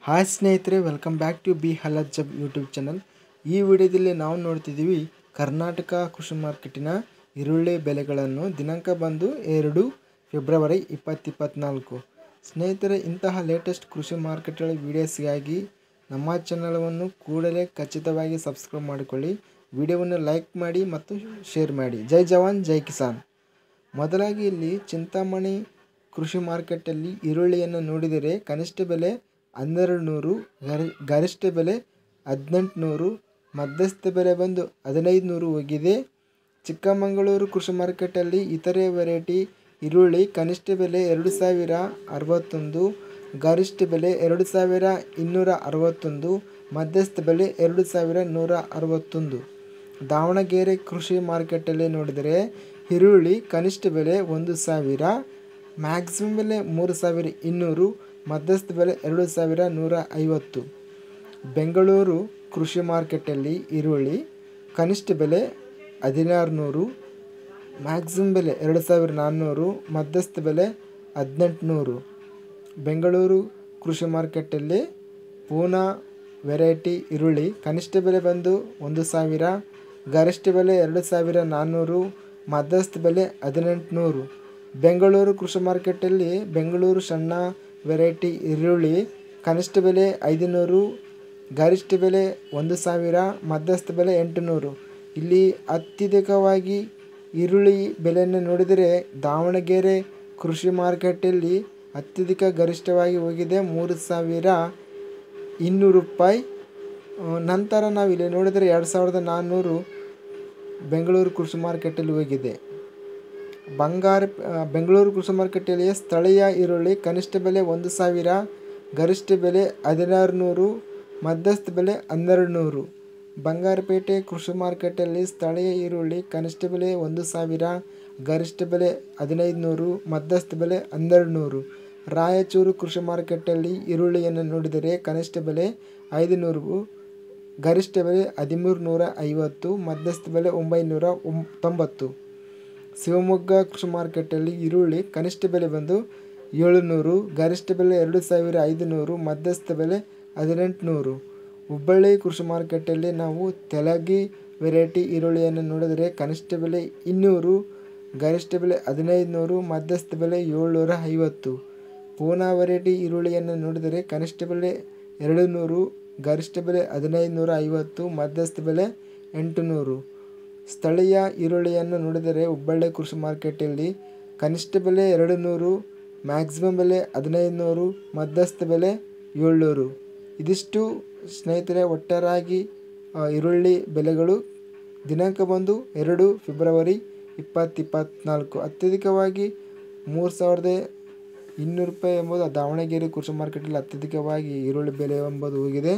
hi ಸ್ನೇಹಿತರೆ welcome back to ಬಿ ಹಲತ್ ಜಬ್ ಯೂಟ್ಯೂಬ್ ಚಾನಲ್ ಈ ವಿಡಿಯೋದಲ್ಲಿ ನಾವು ನೋಡ್ತಿದ್ದೀವಿ ಕರ್ನಾಟಕ ಕೃಷಿ ಮಾರ್ಕೆಟಿನ ಈರುಳ್ಳಿ ಬೆಲೆಗಳನ್ನು ದಿನಾಂಕ ಬಂದು ಎರಡು ಫೆಬ್ರವರಿ ಇಪ್ಪತ್ತಿಪ್ಪತ್ನಾಲ್ಕು ಸ್ನೇಹಿತರೆ ಇಂತಹ ಲೇಟೆಸ್ಟ್ ಕೃಷಿ ಮಾರ್ಕೆಟ್ಗಳ ವೀಡಿಯೋಸ್ಗಾಗಿ ನಮ್ಮ ಚಾನಲವನ್ನು ಕೂಡಲೇ ಖಚಿತವಾಗಿ ಸಬ್ಸ್ಕ್ರೈಬ್ ಮಾಡಿಕೊಳ್ಳಿ ವಿಡಿಯೋವನ್ನು ಲೈಕ್ ಮಾಡಿ ಮತ್ತು ಶೇರ್ ಮಾಡಿ ಜೈ ಜವಾನ್ ಜೈ ಕಿಸಾನ್ ಮೊದಲಾಗಿ ಇಲ್ಲಿ ಚಿಂತಾಮಣಿ ಕೃಷಿ ಮಾರ್ಕೆಟಲ್ಲಿ ಈರುಳ್ಳಿಯನ್ನು ನೋಡಿದರೆ ಕನಿಷ್ಠ ಬೆಲೆ ಹನ್ನೆರಡು ನೂರು ಗರಿ ಗರಿಷ್ಠ ಬೆಲೆ ಹದಿನೆಂಟು ನೂರು ಮಧ್ಯಸ್ಥ ಬೆಲೆ ಬಂದು ಹದಿನೈದು ನೂರು ಹೋಗಿದೆ ಚಿಕ್ಕಮಗಳೂರು ಕೃಷಿ ಮಾರ್ಕೆಟಲ್ಲಿ ಇತರೆ ವೆರೈಟಿ ಈರುಳ್ಳಿ ಕನಿಷ್ಠ ಬೆಲೆ ಎರಡು ಸಾವಿರ ಅರವತ್ತೊಂದು ಗರಿಷ್ಠ ಬೆಲೆ ಎರಡು ಸಾವಿರ ಇನ್ನೂರ ಅರವತ್ತೊಂದು ಮಧ್ಯಸ್ಥ ಬೆಲೆ ಎರಡು ಸಾವಿರ ನೂರ ಅರವತ್ತೊಂದು ದಾವಣಗೆರೆ ಕೃಷಿ ಮಾರ್ಕೆಟಲ್ಲಿ ನೋಡಿದರೆ ಈರುಳ್ಳಿ ಕನಿಷ್ಠ ಬೆಲೆ ಒಂದು ಸಾವಿರ ಮ್ಯಾಕ್ಸಿಮಮ್ ಬೆಲೆ ಮೂರು ಸಾವಿರ ಇನ್ನೂರು ಮಧ್ಯಸ್ಥ ಬೆಲೆ ಎರಡು ಸಾವಿರ ನೂರ ಐವತ್ತು ಬೆಂಗಳೂರು ಕೃಷಿ ಮಾರ್ಕೆಟಲ್ಲಿ ಈರುಳ್ಳಿ ಕನಿಷ್ಠ ಬೆಲೆ ಹದಿನಾರು ನೂರು ಮ್ಯಾಕ್ಸಿಮಮ್ ಬೆಲೆ ಎರಡು ಸಾವಿರ ನಾನ್ನೂರು ಮಧ್ಯಸ್ಥ ಬೆಲೆ ಹದಿನೆಂಟುನೂರು ಬೆಂಗಳೂರು ಕೃಷಿ ಮಾರ್ಕೆಟಲ್ಲಿ ಪೂನಾ ವೆರೈಟಿ ಈರುಳ್ಳಿ ಕನಿಷ್ಠ ಬೆಲೆ ಬಂದು ಒಂದು ಸಾವಿರ ಗರಿಷ್ಠ ಬೆಲೆ ಎರಡು ಸಾವಿರ ನಾನ್ನೂರು ಮಧ್ಯಸ್ಥ ಬೆಲೆ ಹದಿನೆಂಟುನೂರು ಬೆಂಗಳೂರು ಕೃಷಿ ಮಾರ್ಕೆಟಲ್ಲಿ ಬೆಂಗಳೂರು ಸಣ್ಣ ವೆರೈಟಿ ಈರುಳ್ಳಿ ಕನಿಷ್ಠ ಬೆಲೆ ಐದುನೂರು ಗರಿಷ್ಠ ಬೆಲೆ ಒಂದು ಸಾವಿರ ಮಧ್ಯಸ್ಥ ಬೆಲೆ ಎಂಟುನೂರು ಇಲ್ಲಿ ಅತ್ಯಧಿಕವಾಗಿ ಈರುಳ್ಳಿ ಬೆಲೆಯನ್ನು ನೋಡಿದರೆ ದಾವಣಗೆರೆ ಕೃಷಿ ಮಾರ್ಕೆಟಲ್ಲಿ ಅತ್ಯಧಿಕ ಗರಿಷ್ಠವಾಗಿ ಹೋಗಿದೆ ಮೂರು ಸಾವಿರ ಇನ್ನೂರು ರೂಪಾಯಿ ನಂತರ ನಾವು ಇಲ್ಲಿ ನೋಡಿದರೆ ಎರಡು ಸಾವಿರದ ನಾನ್ನೂರು ಬೆಂಗಳೂರು ಕೃಷಿ ಮಾರ್ಕೆಟಲ್ಲಿ ಹೋಗಿದೆ ಬಂಗಾರ ಬೆಂಗಳೂರು ಕೃಷಿ ಮಾರ್ಕೆಟಲ್ಲಿ ಸ್ಥಳೀಯ ಈರುಳ್ಳಿ ಕನಿಷ್ಠ ಬೆಲೆ ಒಂದು ಸಾವಿರ ಗರಿಷ್ಠ ಬೆಲೆ ಹದಿನಾರು ನೂರು ಮಧ್ಯಸ್ಥ ಬೆಲೆ ಹನ್ನೆರಡು ನೂರು ಬಂಗಾರಪೇಟೆ ಕೃಷಿ ಮಾರ್ಕೆಟಲ್ಲಿ ಸ್ಥಳೀಯ ಈರುಳ್ಳಿ ಕನಿಷ್ಠ ಬೆಲೆ ಒಂದು ಸಾವಿರ ಗರಿಷ್ಠ ಬೆಲೆ ಹದಿನೈದು ನೂರು ಮಧ್ಯಸ್ಥ ಬೆಲೆ ಹನ್ನೆರಡು ನೂರು ರಾಯಚೂರು ಕೃಷಿ ಮಾರ್ಕೆಟಲ್ಲಿ ಈರುಳ್ಳಿಯನ್ನು ನೋಡಿದರೆ ಕನಿಷ್ಠ ಬೆಲೆ ಐದು ನೂರು ಗರಿಷ್ಠ ಬೆಲೆ ಹದಿಮೂರು ನೂರ ಐವತ್ತು ಮಧ್ಯಸ್ಥ ಬೆಲೆ ಒಂಬೈನೂರ ಒಂ ತೊಂಬತ್ತು ಶಿವಮೊಗ್ಗ ಕೃಷಿ ಮಾರ್ಕೆಟಲ್ಲಿ ಈರುಳ್ಳಿ ಕನಿಷ್ಠ ಬೆಲೆ ಬಂದು ಏಳುನೂರು ಗರಿಷ್ಠ ಬೆಲೆ ಎರಡು ಸಾವಿರ ಐದುನೂರು ಮಧ್ಯಸ್ಥ ಬೆಲೆ ಹದಿನೆಂಟುನೂರು ಹುಬ್ಬಳ್ಳಿ ಕೃಷಿ ಮಾರ್ಕೆಟಲ್ಲಿ ನಾವು ತೆಲಗಿ ವೆರೈಟಿ ಈರುಳ್ಳಿಯನ್ನು ನೋಡಿದರೆ ಕನಿಷ್ಠ ಬೆಲೆ ಇನ್ನೂರು ಗರಿಷ್ಠ ಬೆಲೆ ಹದಿನೈದು ನೂರು ಮಧ್ಯಸ್ಥ ಬೆಲೆ ಏಳ್ನೂರ ಐವತ್ತು ಪೂನಾ ವೆರೈಟಿ ಈರುಳ್ಳಿಯನ್ನು ನೋಡಿದರೆ ಕನಿಷ್ಠ ಬೆಲೆ ಎರಡು ನೂರು ಗರಿಷ್ಠ ಬೆಲೆ ಹದಿನೈದು ನೂರ ಐವತ್ತು ಮಧ್ಯಸ್ಥ ಬೆಲೆ ಎಂಟು ನೂರು ಸ್ಥಳೀಯ ಈರುಳ್ಳಿಯನ್ನು ನೋಡಿದರೆ ಹುಬ್ಬಳ್ಳಿ ಕೃಷಿ ಮಾರ್ಕೆಟಲ್ಲಿ ಕನಿಷ್ಠ ಬೆಲೆ ಎರಡು ನೂರು ಮ್ಯಾಕ್ಸಿಮಮ್ ಬೆಲೆ ಹದಿನೈದು ನೂರು ಮಧ್ಯಸ್ಥ ಬೆಲೆ ಏಳ್ನೂರು ಇದಿಷ್ಟು ಸ್ನೇಹಿತರೆ ಒಟ್ಟಾರಾಗಿ ಈರುಳ್ಳಿ ಬೆಲೆಗಳು ದಿನಾಂಕ ಬಂದು ಎರಡು ಫೆಬ್ರವರಿ ಇಪ್ಪತ್ತಿಪ್ಪತ್ನಾಲ್ಕು ಅತ್ಯಧಿಕವಾಗಿ ಮೂರು ಸಾವಿರದ ಇನ್ನೂರು ರೂಪಾಯಿ ಎಂಬುದು ದಾವಣಗೆರೆ ಕೃಷಿ ಮಾರ್ಕೆಟಲ್ಲಿ ಅತ್ಯಧಿಕವಾಗಿ ಈರುಳ್ಳಿ ಬೆಲೆ ಎಂಬುದು ಹೋಗಿದೆ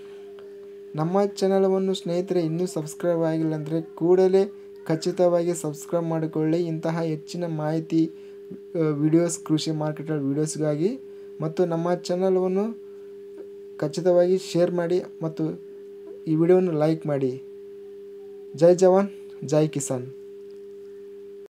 ನಮ್ಮ ಚಾನಲವನ್ನು ಸ್ನೇಹಿತರೆ ಇನ್ನೂ ಸಬ್ಸ್ಕ್ರೈಬ್ ಆಗಿಲ್ಲ ಅಂದರೆ ಕೂಡಲೇ ಖಚಿತವಾಗಿ ಸಬ್ಸ್ಕ್ರೈಬ್ ಮಾಡಿಕೊಳ್ಳಿ ಇಂತಹ ಹೆಚ್ಚಿನ ಮಾಹಿತಿ ವಿಡಿಯೋಸ್ ಕೃಷಿ ಮಾರ್ಕೆಟಲ್ ವಿಡಿಯೋಸ್ಗಾಗಿ ಮತ್ತು ನಮ್ಮ ಚಾನಲವನ್ನು ಖಚಿತವಾಗಿ ಶೇರ್ ಮಾಡಿ ಮತ್ತು ಈ ವಿಡಿಯೋವನ್ನು ಲೈಕ್ ಮಾಡಿ ಜೈ ಜವಾನ್ ಜೈ ಕಿಸಾನ್